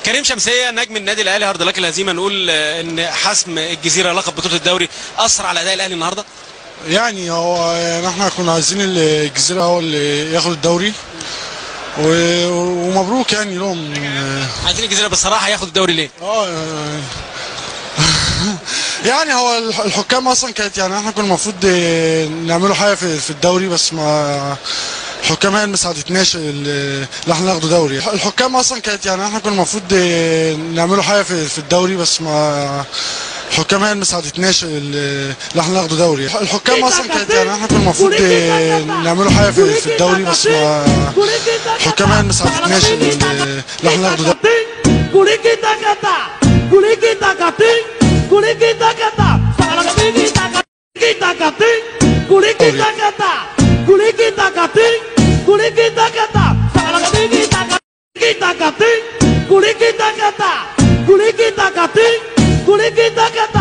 كريم شمسيه نجم النادي الاهلي هارد لك الهزيمه نقول آه، ان حسم الجزيره لقب بطوله الدوري اثر على اداء الاهلي النهارده يعني هو يعني احنا كنا عايزين الجزيره هو اللي ياخد الدوري و- ومبروك يعني لهم عايزين الجزيره بصراحه ياخد الدوري ليه اه يعني هو الح- الحكام اصلا كانت يعني احنا كنا المفروض اه، نعملوا حاجه في في الدوري بس ما الحكام هي اللي ما ساعدتناش اللي احنا ناخدوا دوري الحكام اصلا كانت يعني احنا كنا المفروض اه، نعملوا حاجه في في الدوري بس ما الحكام هي اللي ما ساعدتناش اللي احنا ناخدوا دوري الحكام اصلا كانت يعني احنا كنا المفروض اه، نعملوا حاجه في في الدوري بس ما الحكام هي اللي ما ساعدتناش اللي احنا ناخدوا دوري Kulikita kata, kulikita kating, kulikita kata, salah kita kita kating, kulikita kata, kulikita kating, kulikita kata, salah kita kita kating, kulikita kata, kulikita kating, kulikita kata.